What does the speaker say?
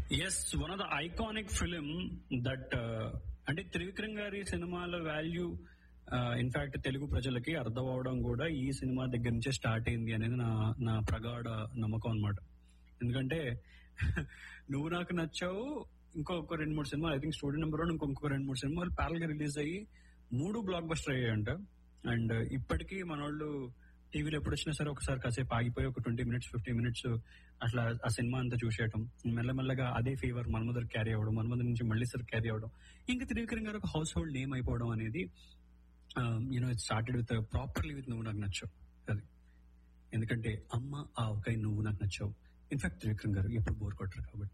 yes one of the iconic film that అంటే త్రివిక్రమ్ గారి సినిమాల వాల్యూ ఇన్ఫాక్ట్ తెలుగు ప్రజలకి అర్థం అవడం కూడా ఈ సినిమా దగ్గర నుంచే స్టార్ట్ అయింది అనేది నా నా ప్రగాఢ నమ్మకం అన్నమాట ఎందుకంటే నువ్వు నాకు నచ్చావు ఇంకొక రెండు మూడు సినిమాలు I think student number one ఇంకొక రెండు మూడు సినిమాలు ప్యారల్ గా రిలీజ్ అయ్యి మూడు బ్లాక్ బస్టర్ అయ్యాయంట అండ్ ఇప్పటికీ మన వాళ్ళు టీవీలో ఎప్పుడు వచ్చినా సరే ఒకసారి కాసేపు ఆగిపోయి ఒక ట్వంటీ మినిట్స్ ఫిఫ్టీ మినిట్స్ అట్లా ఆ సినిమా అంతా చూసేయటం మెల్లమెల్లగా అదే ఫీవర్ మన్మదర్ క్యారీ అవ్వడం మన్మదర్ నుంచి మళ్ళీ సార్ క్యారీ అవ్వడం ఇంకా త్రివిక్రమ్ గారు ఒక హౌస్ హోల్డ్ నేమ్ అయిపోవడం అనేది you know it started with properly with Nuvvu Naaku నచ్చావు అది ఎందుకంటే అమ్మ ఆ ఒక నువ్వు నాకు నచ్చావు ఇన్ఫాక్ట్ త్రివిక్రమ్ గారు ఎప్పుడు బోర్ కొట్టరు కాబట్టి